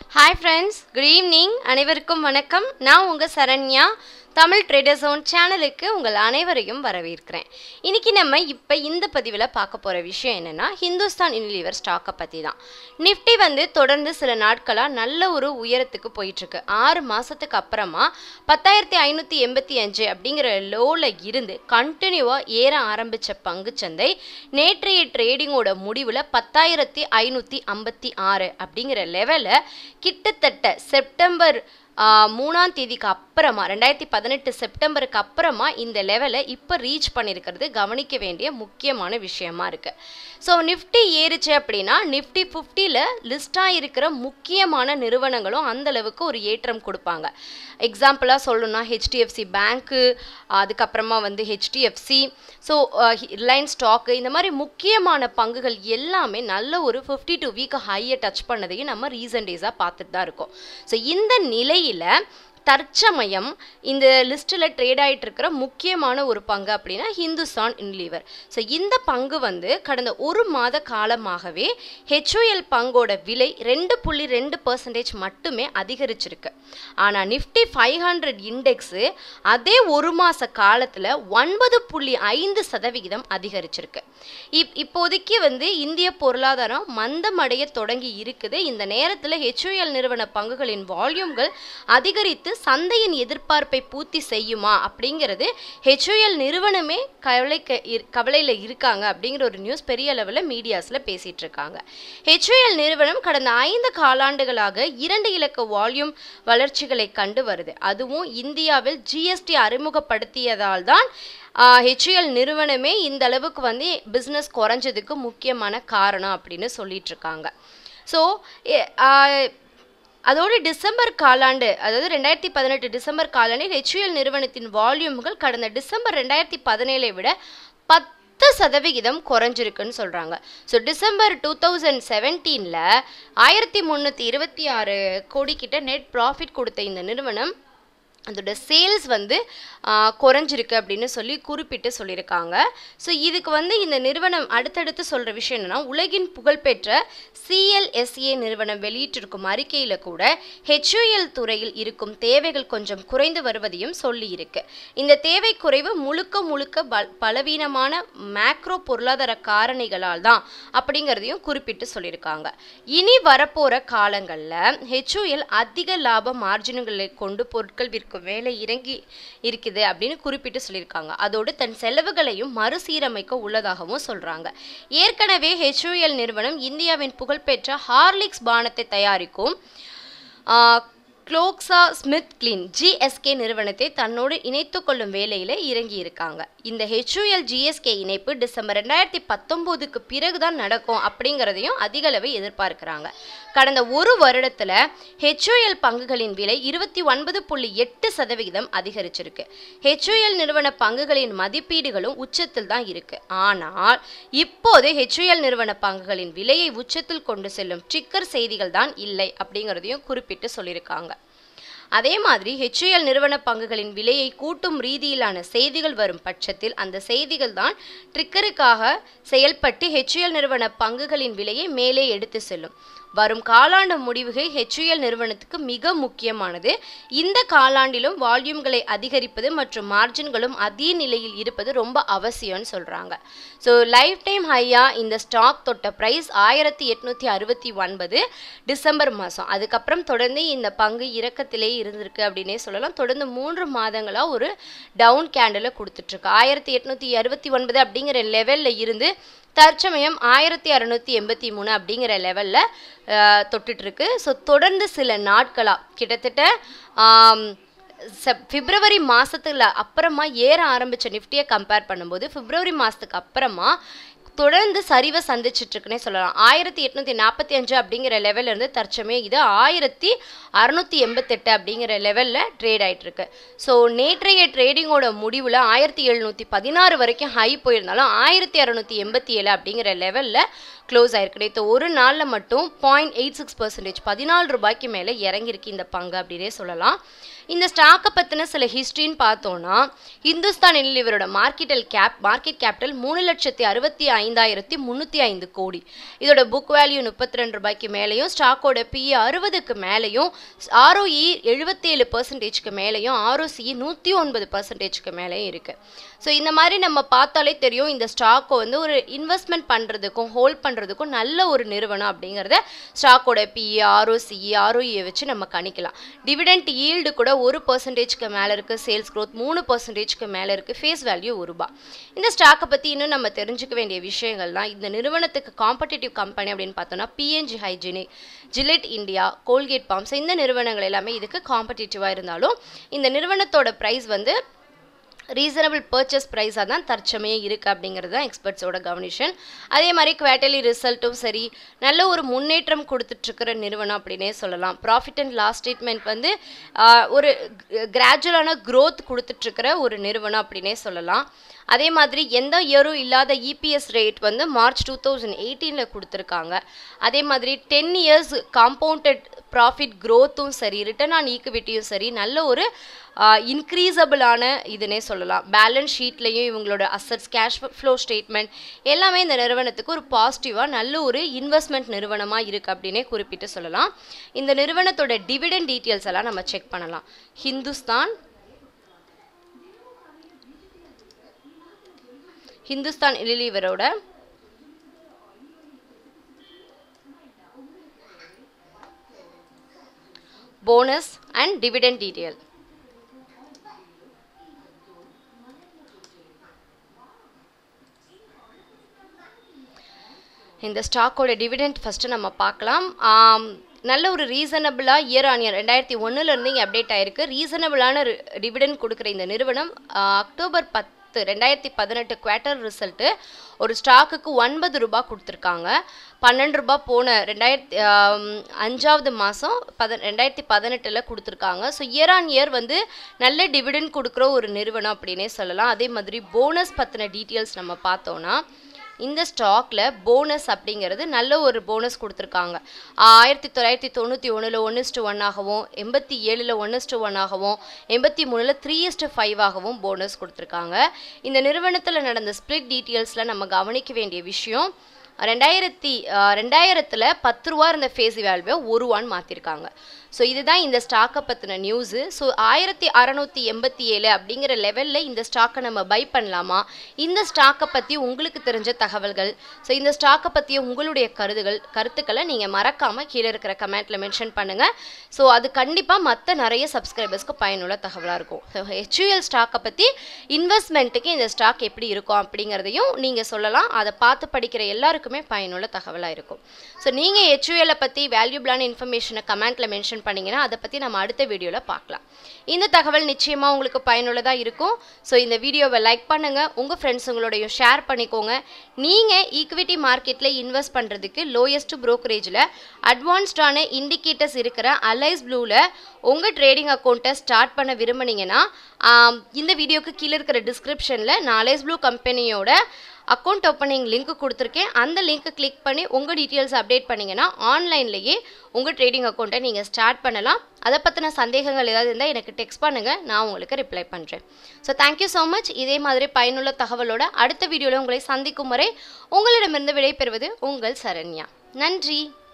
hi friends good evening அனைவருக்கும் வணக்கம் நான் உங்கள் சரண்யா தமிழ் ட்ரேடர் ஜோன் சேனலுக்கு உங்கள் அனைவரையும் வரவேற்கிறேன் இன்னைக்கு நம்ம இப்போ இந்த பதிவில் பார்க்க போகிற விஷயம் என்னென்னா ஹிந்துஸ்தான் யூனிலிவர் ஸ்டாக்கை பற்றி தான் நிஃப்டி வந்து தொடர்ந்து சில நாட்களாக நல்ல ஒரு உயரத்துக்கு போயிட்டுருக்கு ஆறு மாதத்துக்கு அப்புறமா பத்தாயிரத்தி ஐநூற்றி எண்பத்தி அஞ்சு அப்படிங்கிற லோவில் இருந்து கண்டினியூவாக ஏற ஆரம்பித்த பங்குச்சந்தை நேற்றைய ட்ரேடிங்கோட முடிவில் பத்தாயிரத்தி ஐநூற்றி ஐம்பத்தி ஆறு அப்படிங்கிற லெவலில் கிட்டத்தட்ட செப்டம்பர் ஆ, மூணாம் தேதிக்கு அப்புறமா ரெண்டாயிரத்தி பதினெட்டு செப்டம்பருக்கு அப்புறமா இந்த லெவலை இப்போ ரீச் பண்ணியிருக்கிறது கவனிக்க வேண்டிய முக்கியமான விஷயமா இருக்கு ஸோ நிஃப்டி ஏறுச்சு அப்படின்னா நிஃப்டி ஃபிஃப்டியில் லிஸ்டாக இருக்கிற முக்கியமான நிறுவனங்களும் அந்த அளவுக்கு ஒரு ஏற்றம் கொடுப்பாங்க எக்ஸாம்பிளாக சொல்லணும்னா ஹெச்டிஎஃப்சி பேங்க்கு அதுக்கப்புறமா வந்து ஹெச்டிஎஃப்சி ஸோ ரிலையன்ஸ் ஸ்டாக்கு இந்த மாதிரி முக்கியமான பங்குகள் எல்லாமே நல்ல ஒரு ஃபிஃப்டி டூ வீக் ஹையை டச் பண்ணதையும் நம்ம ரீசன்ட் டேஸாக பார்த்துட்டு தான் இருக்கோம் ஸோ இந்த நிலையில் தற்சமயம் இந்த லிஸ்ட்டில் ட்ரேட் ஆகிட்டு இருக்கிற முக்கியமான ஒரு பங்கு அப்படின்னா ஹிந்துஸ்தான் யூனிலீவர் ஸோ இந்த பங்கு வந்து கடந்த ஒரு மாத காலமாகவே ஹெச்ஓஎல் பங்கோட விலை ரெண்டு புள்ளி ரெண்டு பர்சன்டேஜ் மட்டுமே அதிகரிச்சிருக்கு ஆனால் நிஃப்டி ஃபைவ் ஹண்ட்ரட் இண்டெக்ஸு அதே ஒரு மாத காலத்தில் ஒன்பது புள்ளி ஐந்து சதவிகிதம் அதிகரிச்சிருக்கு இப் இப்போதைக்கு வந்து இந்திய பொருளாதாரம் மந்தமடைய தொடங்கி இருக்குது இந்த நேரத்தில் ஹெச்ஓஎல் நிறுவன பங்குகளின் வால்யூம்கள் அதிகரித்து சந்தையின் எதிர்பார்ப்பை பூர்த்தி செய்யுமா அப்படிங்கிறது ஹெச்ஓஎல் நிறுவனமே கவலைக்க இர்- கவலையில இருக்காங்க அப்படிங்கிற ஒரு நியூஸ் பெரிய அளவில் மீடியாஸில் பேசிட்டு இருக்காங்க ஹெச்ஓஎல் நிறுவனம் கடந்த ஐந்து காலாண்டுகளாக இரண்டு இலக்க வால்யூம் வளர்ச்சிகளை கண்டு வருது அதுவும் இந்தியாவில் ஜிஎஸ்டி அறிமுகப்படுத்தியதால் தான் ஹெச்ஏஎல் நிறுவனமே இந்த அளவுக்கு வந்து பிஸ்னஸ் குறைஞ்சதுக்கு முக்கியமான காரணம் அப்படின்னு சொல்லிட்டு இருக்காங்க ஸோ அதோடு டிசம்பர் காலாண்டு அதாவது ரெண்டாயிரத்தி பதினெட்டு டிசம்பர் காலாண்டில் ஹெச்யூஎல் நிறுவனத்தின் வால்யூம்கள் கடந்த டிசம்பர் ரெண்டாயிரத்தி பதினேழை விட பத்து சதவிகிதம் குறைஞ்சிருக்குன்னு சொல்கிறாங்க ஸோ டிசம்பர் டூ தௌசண்ட் செவன்டீனில் ஆயிரத்தி முந்நூற்றி இருபத்தி ஆறு கோடிக்கிட்ட நெட் ப்ராஃபிட் கொடுத்த இந்த நிறுவனம் அதோட சேல்ஸ் வந்து ஆ, குறைஞ்சிருக்கு அப்படின்னு சொல்லி குறிப்பிட்டு சொல்லியிருக்காங்க ஸோ இதுக்கு வந்து இந்த நிறுவனம் அடுத்தடுத்து சொல்கிற விஷயம் என்னன்னா உலகின் புகழ்பெற்ற சிஎல்எஸ்ஏ நிறுவனம் வெளியிட்டிருக்கும் அறிக்கையில் கூட ஹெச்யூஎல் துறையில் இருக்கும் தேவைகள் கொஞ்சம் குறைந்து வருவதையும் சொல்லியிருக்கு இந்த தேவை குறைவு முழுக்க முழுக்க பல் பலவீனமான மேக்ரோ பொருளாதார காரணிகளால் தான் அப்படிங்கிறதையும் குறிப்பிட்டு சொல்லியிருக்காங்க இனி வரப்போகிற காலங்களில் ஹெச்யூஎல் அதிக லாப மார்ஜின்களை கொண்டு பொருட்கள் விற்கும் வேலை இறங்கி இருக்குது அப்படின்னு குறிப்பிட்டு சொல்லியிருக்காங்க அதோடு தன் செலவுகளையும் மறுசீரமைக்க உள்ளதாகவும் சொல்கிறாங்க ஏற்கனவே ஹெச்யூஎல் நிறுவனம் இந்தியாவின் புகழ்பெற்ற ஹார்லிக்ஸ் பானத்தை தயாரிக்கும் க்ளோக்ஸா ஸ்மித் கிளீன் ஜிஎஸ்கே நிறுவனத்தை தன்னோடு இணைத்து கொள்ளும் வேலையில் இறங்கி இருக்காங்க இந்த ஹெச்யூஎல் ஜிஎஸ்கே இணைப்பு டிசம்பர் ரெண்டாயிரத்தி பத்தொம்போதுக்கு பிறகுதான் நடக்கும் அப்படிங்கிறதையும் அதிக அளவு எதிர்பார்க்கிறாங்க கடந்த ஒரு வருடத்தில் ஹெச்யூஎல் பங்குகளின் விலை இருபத்தி ஒன்பது புள்ளி எட்டு சதவிகிதம் அதிகரிச்சிருக்கு ஹெச்யூஎல் நிறுவன பங்குகளின் மதிப்பீடுகளும் உச்சத்தில் தான் இருக்கு ஆனால் இப்போது ஹெச்யூஎல் நிறுவன பங்குகளின் விலையை உச்சத்தில் கொண்டு செல்லும் ட்ரிக்கர் செய்திகள் தான் இல்லை அப்படிங்கிறதையும் குறிப்பிட்டு சொல்லியிருக்காங்க அதே மாதிரி ஹெச்ஏஎல் நிறுவன பங்குகளின் விலையை கூட்டும் ரீதியிலான செய்திகள் வரும் பட்சத்தில் அந்த செய்திகள் தான் ட்ரிக்கருக்காக செயல்பட்டு ஹெச்ஏஎல் நிறுவன பங்குகளின் விலையை மேலே எடுத்து செல்லும் வரும் காலாண்டு முடிவுகள் ஹெச்ஏஎல் நிறுவனத்துக்கு மிக முக்கியமானது இந்த காலாண்டிலும் வால்யூம்களை அதிகரிப்பது மற்றும் மார்ஜின்களும் அதே நிலையில் இருப்பது ரொம்ப அவசியம்னு சொல்கிறாங்க ஸோ லைஃப் டைம் ஹையாக இந்த ஸ்டாக் தொட்ட ப்ரைஸ் ஆயிரத்தி எட்நூற்றி அறுபத்தி ஒன்பது டிசம்பர் மாதம் அதுக்கப்புறம் தொடர்ந்து இந்த பங்கு இறக்கத்திலே இருந்திருக்கு அப்படின்னே சொல்லலாம் தொடர்ந்து மூன்று மாதங்களாக ஒரு டவுன் கேண்டில் கொடுத்துட்ருக்கு ஆயிரத்தி எட்நூற்றி அறுபத்தி ஒன்பது அப்படிங்கிற லெவலில் இருந்து தற்சமயம் ஆயிரத்தி அறநூற்றி எண்பத்தி மூணு அப்படிங்கிற லெவலில் தொட்டுட்ருக்கு ஸோ தொடர்ந்து சில நாட்களாக கிட்டத்தட்ட ஆம், செப் பிப்ரவரி மாதத்துல அப்புறமா ஏற ஆரம்பித்த நிஃப்டியை கம்பேர் பண்ணும்போது பிப்ரவரி மாதத்துக்கு அப்புறமா தொடர்ந்து சரிவை சந்திச்சிட்டு இருக்குன்னே சொல்லலாம் ஆயிரத்தி எட்நூத்தி நாற்பத்தி அஞ்சு அப்படிங்கிற லெவல்ல இருந்து தற்சமயம் இது ஆயிரத்தி அறுநூத்தி எண்பத்தெட்டு அப்படிங்கிற லெவலில் ட்ரேட் ஆயிட்டு இருக்கு ஸோ நேற்றைய ட்ரேடிங்கோட முடிவில் ஆயிரத்தி எழுநூற்றி பதினாறு வரைக்கும் ஹை போயிருந்தாலும் ஆயிரத்தி அறநூற்றி எண்பத்தி ஏழு அப்படிங்கிற லெவலில் க்ளோஸ் ஆயிருக்கு நேற்று ஒரு நாளில் மட்டும் பாயிண்ட் எயிட் சிக்ஸ் பர்சன்டேஜ் பதினாலு ரூபாய்க்கு மேலே இறங்கியிருக்கு இந்த பங்கு அப்படின்னே சொல்லலாம் இந்த ஸ்டாக்கை பற்றின சில ஹிஸ்ட்ரின்னு பார்த்தோன்னா இந்துஸ்தான் யூனிலிவரோட மார்க்கெட்டல் கேப் மார்க்கெட் கேபிட்டல் மூணு லட்சத்தி அறுபத்தி ஐந்தாயிரத்தி முந்நூற்றி ஐந்து கோடி இதோட புக் வேல்யூ முப்பத்தி ரெண்டு ரூபாய்க்கு மேலேயும் ஸ்டாக்கோட பிஇ அறுபதுக்கு மேலேயும் ஆர்ஓஇ எழுபத்தேழு பர்சன்டேஜ்க்கு மேலேயும் ஆர்ஓசிஇ நூற்றி ஒன்பது பர்சன்டேஜ்க்கு மேலேயும் இருக்குது ஸோ இந்த மாதிரி நம்ம பார்த்தாலே தெரியும் இந்த ஸ்டாக்கை வந்து ஒரு இன்வெஸ்ட்மெண்ட் பண்ணுறதுக்கும் ஹோல்ட் பண்ணுறதுக்கும் நல்ல ஒரு நிறுவனம் அப்படிங்கிறத ஸ்டாக்கோட பிஇ ஆர்ஓசிஇ ஆர்ஓஇயை வச்சு நம்ம கணிக்கலாம் டிவிடெண்ட் ஈல்டு கூட ஒரு பர்சன்டேஜ்க்கு மேலே இருக்குது சேல்ஸ் க்ரோத் மூணு பர்சன்டேஜ்க்கு மேலே இருக்குது ஃபேஸ் வேல்யூ ஒரு ரூபா இந்த ஸ்டாக்கை பற்றி இன்னும் நம்ம தெரிஞ்சுக்க வேண்டிய விஷயங்கள்லாம் இந்த நிறுவனத்துக்கு காம்படிட்டிவ் கம்பெனி அப்படின்னு பார்த்தோம்னா PNG hygienic Gillette India Colgate palms இந்த நிறுவனங்கள் எல்லாமே இதுக்கு காம்படிட்டிவாக இருந்தாலும் இந்த நிறுவனத்தோட ப்ரைஸ் வந்து ரீசனபிள் பர்ச்சேஸ் ப்ரைஸாக தான் தற்சமயம் இருக்குது அப்படிங்கிறது தான் எக்ஸ்பர்ட்ஸோட கவனிஷன் அதே மாதிரி குவார்டர்லி ரிசல்ட்டும் சரி நல்ல ஒரு முன்னேற்றம் கொடுத்துட்ருக்கிற நிறுவனம் அப்படின்னே சொல்லலாம் ப்ராஃபிட் அண்ட் லாஸ் ஸ்டேட்மெண்ட் வந்து ஆஹ், ஒரு கிராஜுவலான growth கொடுத்துட்ருக்கிற ஒரு நிறுவனம் அப்படின்னே சொல்லலாம் அதே மாதிரி எந்த இயரும் இல்லாத இபிஎஸ் ரேட் வந்து மார்ச் டூ தௌசண்ட் எயிட்டீனில் கொடுத்துருக்காங்க அதே மாதிரி டென் இயர்ஸ் காம்பவுண்டட் ப்ராஃபிட் க்ரோத்தும் சரி ரிட்டர்ன் ஆன் ஈக்விட்டியும் சரி நல்ல ஒரு இன்க்ரீசபிளான இதுனே சொல்லலாம் பேலன்ஸ் ஷீட்லேயும் இவங்களோட அசட்ஸ் கேஷ் ஃப்ளோ ஸ்டேட்மெண்ட் எல்லாமே இந்த நிறுவனத்துக்கு ஒரு பாசிட்டிவாக நல்ல ஒரு இன்வெஸ்ட்மெண்ட் நிறுவனமாக இருக்குது அப்படின்னே குறிப்பிட்டு சொல்லலாம் இந்த நிறுவனத்தோட டிவிடெண்ட் டீட்டெயில்ஸ் எல்லாம் நம்ம செக் பண்ணலாம் ஹிந்துஸ்தான் ஹிந்துஸ்தான் யூனிலீவரோட போனஸ் அண்ட் டிவிடெண்ட் டீட்டெயில் இந்த ஸ்டாக்கோட டிவிடெண்ட் ஃபஸ்ட்டு நம்ம பார்க்கலாம் ஆம், நல்ல ஒரு ரீசனபிளாக இயர் ஆன் இயர் ரெண்டாயிரத்தி ஒன்றுலேருந்து இங்கே அப்டேட் ஆயிருக்கு ரீசனபிளான டிவிடெண்ட் கொடுக்குற இந்த நிறுவனம் ஆ, அக்டோபர் பத்து ரெண்டாயிரத்தி பதினெட்டு குவார்ட்டர் ரிசல்ட்டு ஒரு ஸ்டாக்குக்கு ஒன்பது ரூபாய் கொடுத்துருக்காங்க பன்னெண்டு ரூபாய் போன ரெண்டாயிரத்தி ஆம், அஞ்சாவது மாதம் பத ரெண்டாயிரத்தி பதினெட்டில் கொடுத்துருக்காங்க ஸோ இயர் ஆன் இயர் வந்து நல்ல டிவிடெண்ட் கொடுக்குற ஒரு நிறுவனம் அப்படின்னே சொல்லலாம் அதே மாதிரி போனஸ் பற்றின டீட்டெயில்ஸ் நம்ம பார்த்தோன்னா இந்த ஸ்டாக்ல போனஸ் அப்படிங்கிறது நல்ல ஒரு போனஸ் கொடுத்துருக்காங்க ஆயிரத்தி தொள்ளாயிரத்தி தொண்ணூற்றி ஒன்றில் ஒன்று இஸ்டு ஒன்னாகவும் எண்பத்தி ஏழில் ஒன்று இஸ்டு ஒன்னாகவும் எண்பத்தி மூணில் த்ரீ இஸ்டு ஃபைவ் ஆகவும் போனஸ் கொடுத்துருக்காங்க இந்த நிறுவனத்தில் நடந்த ஸ்ப்ளிட் டீட்டெயில்ஸில் நம்ம கவனிக்க வேண்டிய விஷயம் ரெண்டாயிரத்தி ரெண்டாயிரத்தில் பத்து ரூபா இருந்த ஃபேஸ் வேல்யூவை ஒரு ரூபான்னு மாற்றிருக்காங்க ஸோ இதுதான் இந்த ஸ்டாக்கை பற்றின நியூஸு ஸோ ஆயிரத்தி அறநூற்றி எண்பத்தி ஏழு அப்படிங்கிற லெவலில் இந்த ஸ்டாக்கை நம்ம பை பண்ணலாமா இந்த ஸ்டாக்கை பற்றி உங்களுக்கு தெரிஞ்ச தகவல்கள் ஸோ இந்த ஸ்டாக்கை பற்றிய உங்களுடைய கருதுகள் கருத்துக்களை நீங்கள் மறக்காமல் கீழே இருக்கிற கமெண்ட்டில் மென்ஷன் பண்ணுங்கள் ஸோ அது கண்டிப்பாக மற்ற நிறைய சப்ஸ்கிரைபர்ஸ்க்கு பயனுள்ள தகவலாக இருக்கும் ஸோ ஹெச்யூஎல் ஸ்டாக்கை பற்றி இன்வெஸ்ட்மெண்ட்டுக்கு இந்த ஸ்டாக் எப்படி இருக்கும் அப்படிங்கிறதையும் நீங்கள் சொல்லலாம் அதை பார்த்து படிக்கிற எல்லாருக்குமே பயனுள்ள தகவலாக இருக்கும் ஸோ நீங்கள் ஹெச்யூஎல்லை பற்றி வேல்யூபிளான இன்ஃபர்மேஷனை கமெண்ட்டில் மென்ஷன் பண்ணீங்கன்னா அதை பற்றி நம்ம அடுத்த வீடியோவில் பார்க்கலாம் இந்த தகவல் நிச்சயமாக உங்களுக்கு பயனுள்ளதாக இருக்கும் ஸோ இந்த வீடியோவை லைக் பண்ணுங்கள் உங்கள் ஃப்ரெண்ட்ஸுங்களோடையும் ஷேர் பண்ணிக்கோங்க நீங்கள் ஈக்விட்டி மார்க்கெட்டில் இன்வெஸ்ட் பண்ணுறதுக்கு லோயஸ்ட் ப்ரோக்கரேஜில் அட்வான்ஸ்டான இண்டிகேட்டர்ஸ் இருக்கிற அலைஸ் ப்ளூவில் உங்கள் ட்ரேடிங் அக்கௌண்ட்டை ஸ்டார்ட் பண்ண விரும்புனீங்கன்னா ஆம், இந்த வீடியோக்கு கீழே இருக்கிற டிஸ்கிரிப்ஷனில் நான் அலைஸ் ப்ளூ கம்பெனியோட அக்கௌண்ட் ஓப்பனிங் லிங்க் கொடுத்துருக்கேன் அந்த லிங்க்கை கிளிக் பண்ணி உங்கள் டீட்டெயில்ஸ் அப்டேட் பண்ணிங்கன்னா ஆன்லைன்லேயே உங்கள் ட்ரேடிங் அக்கௌண்ட்டை நீங்கள் ஸ்டார்ட் பண்ணலாம் அதை பற்றின சந்தேகங்கள் ஏதாவது இருந்தால் எனக்கு டெக்ஸ்ட் பண்ணுங்கள் நான் உங்களுக்கு ரிப்ளை பண்ணுறேன் ஸோ தேங்க்யூ ஸோ மச் இதே மாதிரி பயனுள்ள தகவலோட அடுத்த வீடியோவில் உங்களை சந்திக்கும் வரை உங்களிடமிருந்து விடைபெறுவது உங்கள் சரண்யா நன்றி